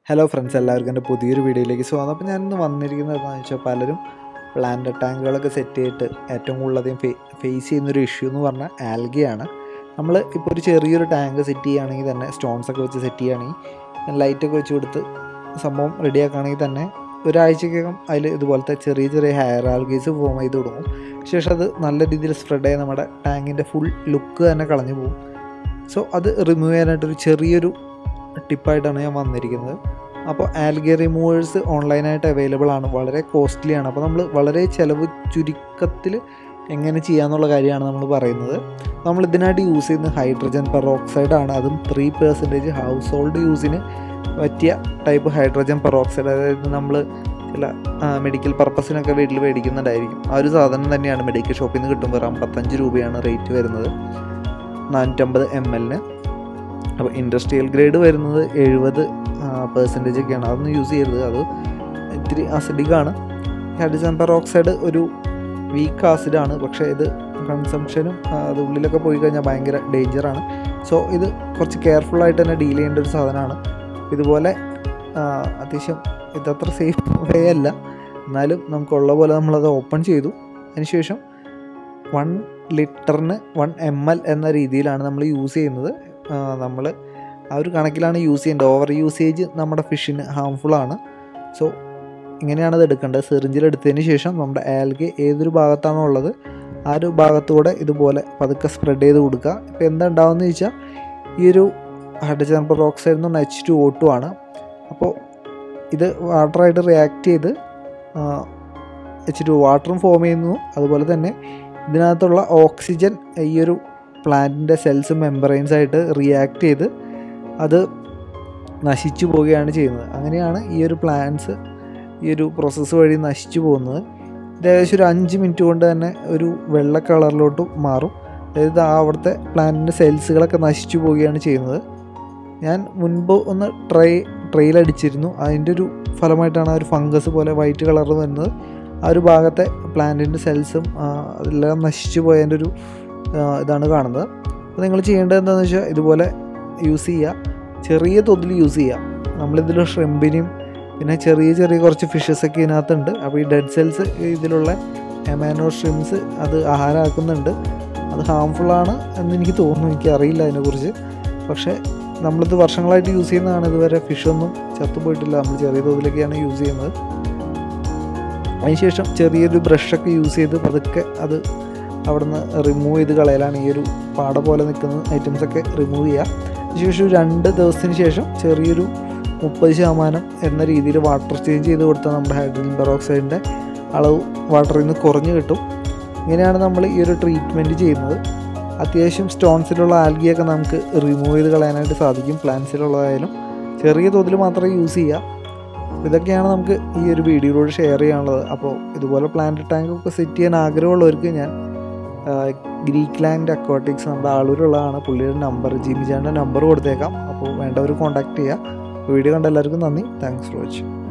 hello friends എല്ലാവർക്കും എൻ്റെ പുതിയൊരു വീഡിയോയിലേക്ക് സ്വാഗതം അപ്പോൾ ഞാനിന്ന് വന്നിരിക്കുന്നത് എന്താണെന്ന് വെച്ചാൽ പലരും പ്ലാന്റ് ടാങ്കുകളൊക്കെ സെറ്റ് ചെയ്തിട്ട് ഏറ്റവും കൂടുതലധികം ഫേ ഫേസ് ചെയ്യുന്നൊരു ഇഷ്യൂ എന്ന് പറഞ്ഞാൽ ആൽഗയാണ് നമ്മൾ ഇപ്പോൾ ഒരു ചെറിയൊരു ടാങ്ക് സെറ്റ് ചെയ്യുകയാണെങ്കിൽ തന്നെ സ്റ്റോൺസ് ഒക്കെ വെച്ച് സെറ്റ് ചെയ്യുകയാണെങ്കിൽ ലൈറ്റൊക്കെ വെച്ച് കൊടുത്ത് സംഭവം റെഡിയാക്കുകയാണെങ്കിൽ തന്നെ ഒരാഴ്ചക്കകം അതിൽ ഇതുപോലത്തെ ചെറിയ ചെറിയ ഹെയർ ആൽഗീസ് ഫോം ചെയ്ത് തുടങ്ങും ശേഷം അത് നല്ല രീതിയിൽ സ്പ്രെഡ് ആയി നമ്മുടെ ടാങ്കിൻ്റെ ഫുൾ ലുക്ക് തന്നെ കളഞ്ഞു പോകും സോ അത് റിമൂവ് ചെയ്യാനായിട്ടൊരു ചെറിയൊരു ടിപ്പായിട്ടാണ് ഞാൻ വന്നിരിക്കുന്നത് അപ്പോൾ ആൽഗെ റിമൂവേഴ്സ് ഓൺലൈനായിട്ട് അവൈലബിൾ ആണ് വളരെ കോസ്റ്റ്ലി ആണ് അപ്പോൾ നമ്മൾ വളരെ ചിലവ് ചുരുക്കത്തിൽ എങ്ങനെ ചെയ്യാമെന്നുള്ള കാര്യമാണ് നമ്മൾ പറയുന്നത് നമ്മൾ ഇതിനായിട്ട് യൂസ് ചെയ്യുന്ന ഹൈഡ്രജൻ പെറോക്സൈഡ് ആണ് അതും ത്രീ പെർസെൻറ്റേജ് ഹൗസ് ഹോൾഡ് യൂസിന് പറ്റിയ ടൈപ്പ് ഹൈഡ്രജൻ പെറോക്സൈഡ് അതായത് നമ്മൾ ചില മെഡിക്കൽ പർപ്പസിനൊക്കെ വീട്ടിൽ മേടിക്കുന്നുണ്ടായിരിക്കും ആ ഒരു സാധനം തന്നെയാണ് മെഡിക്കൽ ഷോപ്പിൽ നിന്ന് കിട്ടുമ്പോൾ അമ്പത്തഞ്ച് രൂപയാണ് റേറ്റ് വരുന്നത് നാനൂറ്റമ്പത് എം എല്ലിന് അപ്പോൾ ഇൻഡസ്ട്രിയൽ ഗ്രേഡ് വരുന്നത് എഴുപത് പെർസെൻറ്റേജ് ഒക്കെയാണ് അതൊന്നും യൂസ് ചെയ്യരുത് അത് ഇത്തിരി അസിഡിക്കാണ് ഹൈഡ്രജൻ പെറോക്സൈഡ് ഒരു വീക്ക് ആസിഡാണ് പക്ഷേ ഇത് കൺസംഷനും അത് ഉള്ളിലൊക്കെ പോയി കഴിഞ്ഞാൽ ഭയങ്കര ഡേഞ്ചറാണ് സോ ഇത് കുറച്ച് കെയർഫുള്ളായിട്ട് തന്നെ ഡീൽ ചെയ്യേണ്ട ഒരു സാധനമാണ് ഇതുപോലെ അത്യാവശ്യം ഇതത്ര സേഫ് വേ അല്ല എന്നാലും നമുക്കുള്ള പോലെ നമ്മളത് ഓപ്പൺ ചെയ്തു അതിനുശേഷം വൺ ലിറ്ററിന് വൺ എം എൽ എന്ന രീതിയിലാണ് നമ്മൾ യൂസ് ചെയ്യുന്നത് നമ്മൾ ആ ഒരു കണക്കിലാണ് യൂസ് ചെയ്യേണ്ടത് ഓവർ യൂസേജ് നമ്മുടെ ഫിഷിന് ഹാംഫുൾ ആണ് സോ ഇങ്ങനെയാണ് ഇത് എടുക്കേണ്ടത് സിറിഞ്ചിൽ എടുത്തതിന് ശേഷം നമ്മുടെ ആൽഗെ ഏതൊരു ഭാഗത്താണോ ഉള്ളത് ആ ഒരു ഭാഗത്തൂടെ ഇതുപോലെ പതുക്കെ സ്പ്രെഡ് ചെയ്ത് കൊടുക്കുക ഇപ്പോൾ എന്താ ഉണ്ടാവുമെന്ന് ചോദിച്ചാൽ ഈ ഒരു ഹൈഡ്രജൻ പെറോക്സൈഡ് എന്ന് പറഞ്ഞാൽ എച്ച് ടു ഒ ടു ആണ് അപ്പോൾ ഇത് വാട്ടറായിട്ട് റിയാക്ട് ചെയ്ത് എച്ച് ടു വാട്ടറും ഫോം ചെയ്യുന്നു അതുപോലെ തന്നെ ഇതിനകത്തുള്ള ഓക്സിജൻ ഈ ഒരു പ്ലാന്റിൻ്റെ സെൽസ് മെമ്പറൈൻസ് ആയിട്ട് റിയാക്ട് ചെയ്ത് അത് നശിച്ചു പോവുകയാണ് ചെയ്യുന്നത് അങ്ങനെയാണ് ഈ ഒരു പ്ലാന്റ്സ് ഈ ഒരു പ്രോസസ്സ് വഴി നശിച്ചു പോകുന്നത് ഇത് ഏകദേശം ഒരു അഞ്ച് മിനിറ്റ് കൊണ്ട് തന്നെ ഒരു വെള്ള കളറിലോട്ട് മാറും അതായത് ആ അവിടുത്തെ പ്ലാന്റിൻ്റെ സെൽസുകളൊക്കെ നശിച്ചു പോവുകയാണ് ചെയ്യുന്നത് ഞാൻ മുൻപ് ഒന്ന് ട്രൈ ട്രെയിലടിച്ചിരുന്നു അതിൻ്റെ ഒരു ഫലമായിട്ടാണ് ആ ഒരു ഫംഗസ് പോലെ വൈറ്റ് കളറിൽ വരുന്നത് ആ ഒരു ഭാഗത്തെ പ്ലാന്റിൻ്റെ സെൽസും അതെല്ലാം നശിച്ചു പോയതിൻ്റെ ഒരു ഇതാണ് കാണുന്നത് അപ്പോൾ നിങ്ങൾ ചെയ്യേണ്ടത് എന്താണെന്ന് വെച്ചാൽ ഇതുപോലെ യൂസ് ചെയ്യുക ചെറിയ തോതിൽ യൂസ് ചെയ്യുക നമ്മളിതിൽ ഷ്രിമ്പിനെയും പിന്നെ ചെറിയ ചെറിയ കുറച്ച് ഫിഷസ് ഒക്കെ ഇതിനകത്തുണ്ട് അപ്പോൾ ഈ ഡെഡ് സെൽസ് ഇതിലുള്ള എമാനോ ഷ്രിംസ് അത് ആഹാരമാക്കുന്നുണ്ട് അത് ഹാംഫുള്ളാണ് എന്ന് എനിക്ക് തോന്നുന്നു എനിക്ക് അറിയില്ല അതിനെക്കുറിച്ച് പക്ഷേ നമ്മളിത് വർഷങ്ങളായിട്ട് യൂസ് ചെയ്യുന്നതാണ് ഇതുവരെ ഫിഷൊന്നും ചത്തുപോയിട്ടില്ല നമ്മൾ ചെറിയ തോതിലൊക്കെയാണ് യൂസ് ചെയ്യുന്നത് അതിനുശേഷം ചെറിയൊരു ബ്രഷൊക്കെ യൂസ് ചെയ്ത് പതുക്കെ അത് അവിടെ നിന്ന് റിമൂവ് ചെയ്ത് കളയലാണ് ഈ ഒരു പാട പോലെ നിൽക്കുന്ന ഐറ്റംസൊക്കെ റിമൂവ് ചെയ്യുക ശേഷം രണ്ട് ദിവസത്തിന് ശേഷം ചെറിയൊരു മുപ്പത് ശതമാനം എന്ന രീതിയിൽ വാട്ടർ ചേഞ്ച് ചെയ്ത് കൊടുത്താൽ നമ്മുടെ ഹൈഡ്രജൻ പെറോക്സൈഡിൻ്റെ അളവ് വാട്ടറിൽ നിന്ന് കുറഞ്ഞു കിട്ടും ഇങ്ങനെയാണ് നമ്മൾ ഈ ഒരു ട്രീറ്റ്മെൻറ്റ് ചെയ്യുന്നത് അത്യാവശ്യം സ്റ്റോൺസിലുള്ള ആൽഗിയൊക്കെ നമുക്ക് റിമൂവ് ചെയ്ത് കളയാനായിട്ട് സാധിക്കും പ്ലാന്റ്സിലുള്ളതായാലും ചെറിയ തോതിൽ മാത്രമേ യൂസ് ചെയ്യുക ഇതൊക്കെയാണ് നമുക്ക് ഈ ഒരു വീഡിയോയിലൂടെ ഷെയർ ചെയ്യാനുള്ളത് അപ്പോൾ ഇതുപോലെ പ്ലാന്റ് ടാങ്കൊക്കെ സെറ്റ് ചെയ്യാൻ ആഗ്രഹമുള്ളവർക്ക് ഞാൻ ഗ്രീക്ക് ലാൻഡ് അക്വാട്ടിക്സ് നമ്മുടെ ആളൂരുള്ളതാണ് പുള്ളിയുടെ നമ്പർ ജിമിജാൻ്റെ നമ്പർ കൊടുത്തേക്കാം അപ്പോൾ വേണ്ടവർ കോൺടാക്ട് ചെയ്യുക വീഡിയോ കണ്ട എല്ലാവർക്കും നന്ദി താങ്ക്സ് ഫോർ വാച്ചിങ്